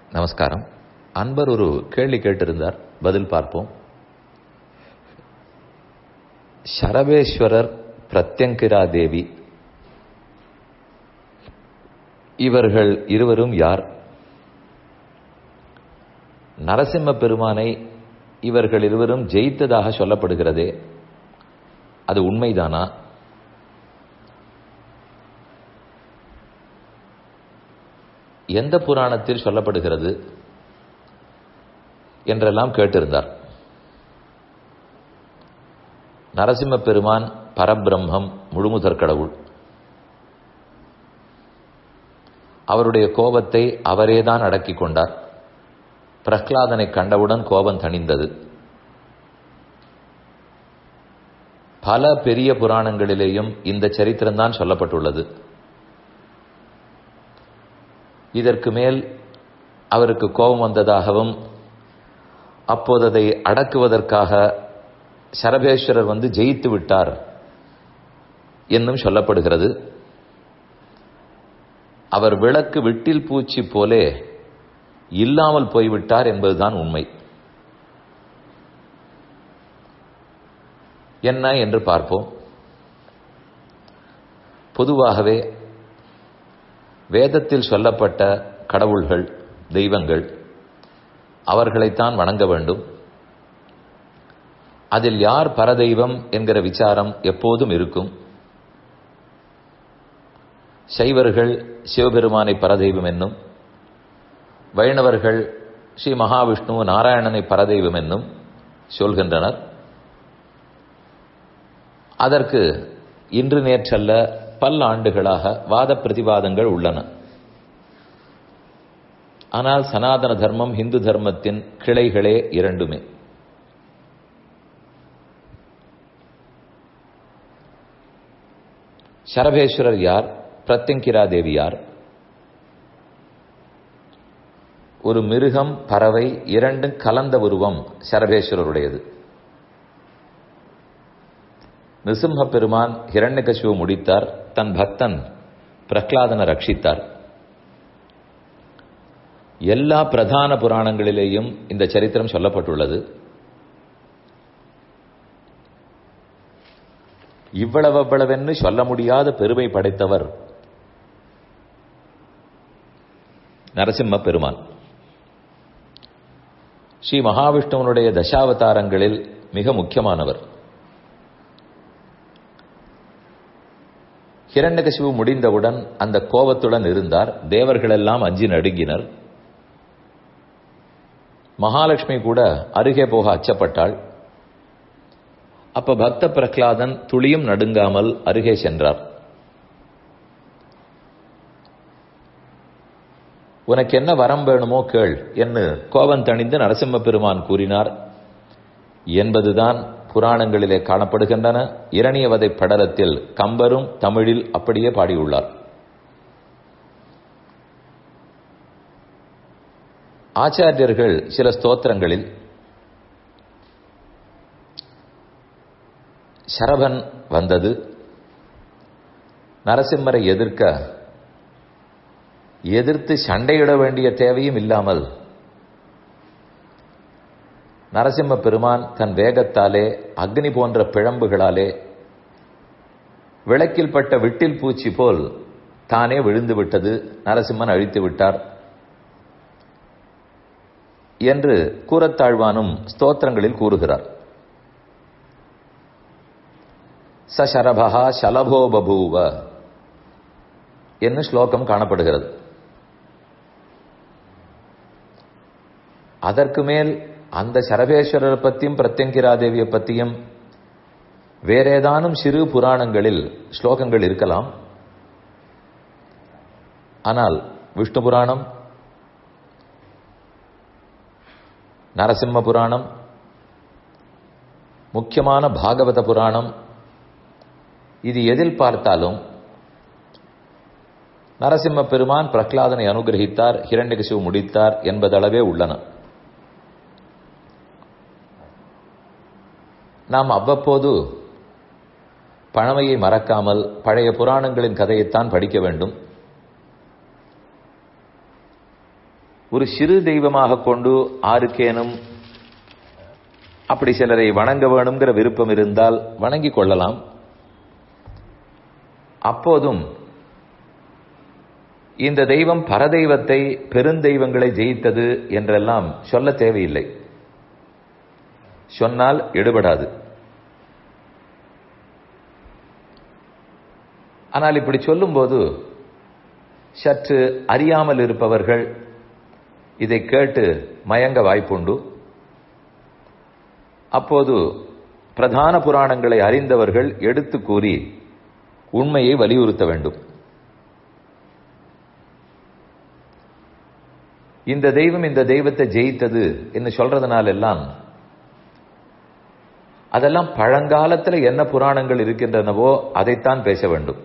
நமஸ்காரம் அன்பர் ஒரு கேள்வி கேட்டிருந்தார் பதில் பார்ப்போம் சரபேஸ்வரர் பிரத்யங்கிரா தேவி இவர்கள் இருவரும் யார் நரசிம்ம பெருமானை இவர்கள் இருவரும் ஜெயித்ததாக சொல்லப்படுகிறதே அது உண்மைதானா எந்த புராணத்தில் சொல்லப்படுகிறது என்றெல்லாம் கேட்டிருந்தார் நரசிம்ம பெருமான் பரபிரம்மம் முழுமுதற் கடவுள் அவருடைய கோபத்தை அவரேதான் அடக்கிக் கொண்டார் பிரஹ்லாதனை கண்டவுடன் கோபம் தணிந்தது பல பெரிய புராணங்களிலேயும் இந்த சரித்திரம்தான் சொல்லப்பட்டுள்ளது இதற்கு மேல் அவருக்கு கோபம் வந்ததாகவும் அப்போது அதை அடக்குவதற்காக சரபேஸ்வரர் வந்து ஜெயித்து விட்டார் என்னும் சொல்லப்படுகிறது அவர் விளக்கு விட்டில் பூச்சி போலே இல்லாமல் போய்விட்டார் என்பதுதான் உண்மை என்ன என்று பார்ப்போம் பொதுவாகவே வேதத்தில் சொல்லப்பட்ட கடவுள்கள் தெய்வங்கள் அவர்களைத்தான் வணங்க வேண்டும் அதில் யார் பரதெய்வம் என்கிற விசாரம் எப்போதும் இருக்கும் சைவர்கள் சிவபெருமானை பரதெய்வம் என்னும் வைணவர்கள் ஸ்ரீ மகாவிஷ்ணு நாராயணனை பரதெய்வம் என்னும் சொல்கின்றனர் அதற்கு இன்று நேற்றல்ல பல ஆண்டுகளாக வாத பிரதிவாதங்கள் உள்ளன ஆனால் சனாதன தர்மம் இந்து தர்மத்தின் கிளைகளே இரண்டுமே சரபேஸ்வரர் யார் பிரத்யங்கிரா தேவி யார் ஒரு மிருகம் பறவை இரண்டும் கலந்த உருவம் சரபேஸ்வரருடையது நிருசிம்ம பெருமான் ஹிரண்யகசிவு முடித்தார் தன் பக்தன் பிரஹ்லாதனை ரட்சித்தார் எல்லா பிரதான புராணங்களிலேயும் இந்த சரித்திரம் சொல்லப்பட்டுள்ளது இவ்வளவு அவ்வளவென்னு சொல்ல முடியாத பெருமை படைத்தவர் நரசிம்ம பெருமான் ஸ்ரீ மகாவிஷ்ணுவனுடைய தசாவதாரங்களில் மிக முக்கியமானவர் ஹிரண்யகசிவு முடிந்தவுடன் அந்த கோபத்துடன் இருந்தார் தேவர்களெல்லாம் அஞ்சி நடுங்கினர் மகாலட்சுமி கூட அருகே போக அச்சப்பட்டாள் அப்ப பக்த பிரகலாதன் துளியும் நடுங்காமல் அருகே சென்றார் உனக்கு என்ன வரம் வேணுமோ கேள் என்று கோபம் தணிந்து நரசிம்ம பெருமான் கூறினார் என்பதுதான் புராணங்களிலே காணப்படுகின்றன இரணியவதை படலத்தில் கம்பரும் தமிழில் அப்படியே பாடியுள்ளார் ஆச்சாரியர்கள் சில ஸ்தோத்திரங்களில் சரபன் வந்தது நரசிம்மரை எதிர்க்க எதிர்த்து சண்டையிட வேண்டிய தேவையும் இல்லாமல் நரசிம்ம பெருமான் தன் வேகத்தாலே அக்னி போன்ற பிழம்புகளாலே விளக்கில் பட்ட விட்டில் பூச்சி போல் தானே விழுந்து விட்டது நரசிம்மன் அழித்து விட்டார் என்று கூறத்தாழ்வானும் ஸ்தோத்திரங்களில் கூறுகிறார் சரபகா சலபோ பபூவ என்ன ஸ்லோகம் காணப்படுகிறது அதற்கு மேல் அந்த சரபேஸ்வரர் பத்தியும் பிரத்யங்கிரா தேவியை பத்தியும் வேறேதானும் சிறு புராணங்களில் ஸ்லோகங்கள் இருக்கலாம் ஆனால் விஷ்ணு புராணம் நரசிம்ம புராணம் முக்கியமான பாகவத புராணம் இது எதில் பார்த்தாலும் நரசிம்ம பெருமான் பிரகலாதனை அனுகிரகித்தார் ஹிரண்யகசிவு முடித்தார் என்பதளவே உள்ளன நாம் அவ்வப்போது பழமையை மறக்காமல் பழைய புராணங்களின் கதையைத்தான் படிக்க வேண்டும் ஒரு சிறு தெய்வமாக கொண்டு ஆருக்கேனும் அப்படி சிலரை வணங்க வேணுங்கிற விருப்பம் இருந்தால் வணங்கிக் கொள்ளலாம் அப்போதும் இந்த தெய்வம் பரதெய்வத்தை பெருந்தெய்வங்களை ஜெயித்தது என்றெல்லாம் சொல்ல தேவையில்லை சொன்னால் எடுபடாது ஆனால் இப்படி சொல்லும்போது சற்று அறியாமல் இருப்பவர்கள் இதை கேட்டு மயங்க வாய்ப்புண்டு அப்போது பிரதான புராணங்களை அறிந்தவர்கள் எடுத்து கூறி உண்மையை வலியுறுத்த வேண்டும் இந்த தெய்வம் இந்த தெய்வத்தை ஜெயித்தது என்று சொல்றதுனால எல்லாம் அதெல்லாம் பழங்காலத்தில் என்ன புராணங்கள் இருக்கின்றனவோ அதைத்தான் பேச வேண்டும்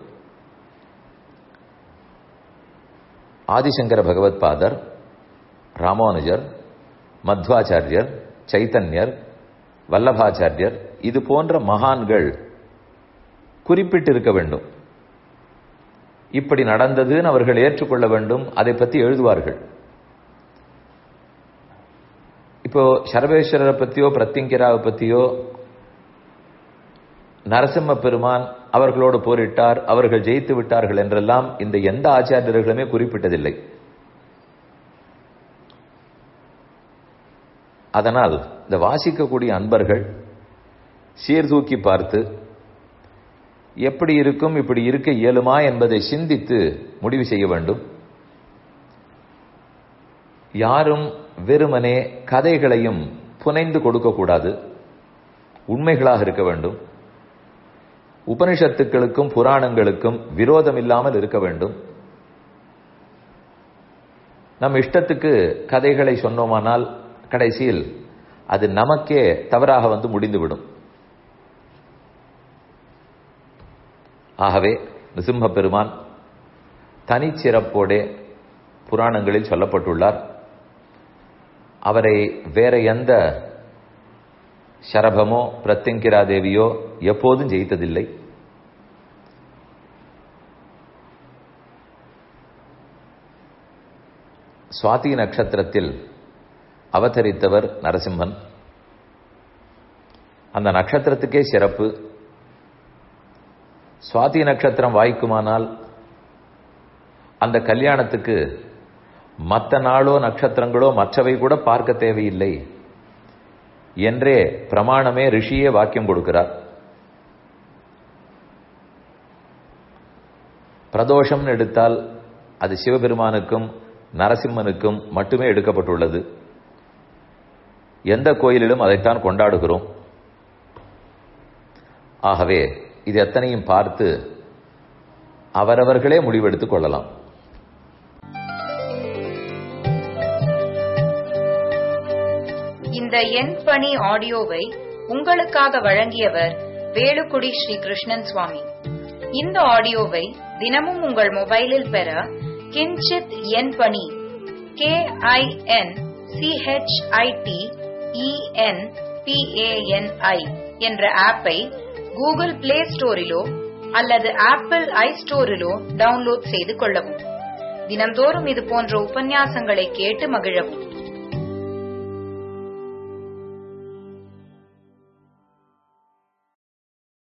ஆதிசங்கர பகவத் பாதர் ராமானுஜர் மத்வாச்சாரியர் சைத்தன்யர் வல்லபாச்சாரியர் இது போன்ற மகான்கள் குறிப்பிட்டிருக்க வேண்டும் இப்படி நடந்ததுன்னு அவர்கள் ஏற்றுக்கொள்ள வேண்டும் அதை பற்றி எழுதுவார்கள் இப்போ சர்வேஸ்வரரை பத்தியோ பிரத்திங்கராவை பத்தியோ நரசிம்ம பெருமான் அவர்களோடு போரிட்டார் அவர்கள் ஜெயித்து விட்டார்கள் என்றெல்லாம் இந்த எந்த ஆச்சாரியர்களுமே குறிப்பிட்டதில்லை அதனால் இந்த வாசிக்கக்கூடிய அன்பர்கள் சீர்தூக்கி பார்த்து எப்படி இருக்கும் இப்படி இருக்க இயலுமா என்பதை சிந்தித்து முடிவு செய்ய வேண்டும் யாரும் வெறுமனே கதைகளையும் புனைந்து கொடுக்கக்கூடாது உண்மைகளாக இருக்க வேண்டும் உபனிஷத்துக்களுக்கும் புராணங்களுக்கும் விரோதம் இல்லாமல் இருக்க வேண்டும் நம் இஷ்டத்துக்கு கதைகளை சொன்னோமானால் கடைசியில் அது நமக்கே தவறாக வந்து முடிந்துவிடும் ஆகவே நிசிம்ம பெருமான் தனிச்சிறப்போடே புராணங்களில் சொல்லப்பட்டுள்ளார் அவரை வேற எந்த சரபமோ பிரத்திங்கிரா தேவியோ எப்போதும் ஜெயித்ததில்லை சுவாதி நட்சத்திரத்தில் அவதரித்தவர் நரசிம்மன் அந்த நட்சத்திரத்துக்கே சிறப்பு சுவாதி நட்சத்திரம் வாய்க்குமானால் அந்த கல்யாணத்துக்கு மற்ற நாளோ நட்சத்திரங்களோ மற்றவை கூட பார்க்க தேவையில்லை என்றே பிரமாணமே ரிஷியே வாக்கியம் கொடுக்கிறார் பிரதோஷம்னு எடுத்தால் அது சிவபெருமானுக்கும் நரசிம்மனுக்கும் மட்டுமே எடுக்கப்பட்டுள்ளது எந்த கோயிலிலும் அதைத்தான் கொண்டாடுகிறோம் ஆகவே இது எத்தனையும் பார்த்து அவரவர்களே முடிவெடுத்துக் கொள்ளலாம் இந்த எண் பணி ஆடியோவை உங்களுக்காக வழங்கியவர் வேலுக்குடி ஸ்ரீ கிருஷ்ணன் சுவாமி இந்த ஆடியோவை தினமும் உங்கள் மொபைலில் பெற கிஞ்சித் எண் பணி கே ஐ என் சிஹெச்ஐடி இஎன் பிஏஎன்ஐ என்ற ஆப்பை கூகுள் பிளே ஸ்டோரிலோ அல்லது ஆப்பிள் ஐ ஸ்டோரிலோ டவுன்லோட் செய்து கொள்ளவும் தினம்தோறும் இது போன்ற உபன்யாசங்களை கேட்டு மகிழவும்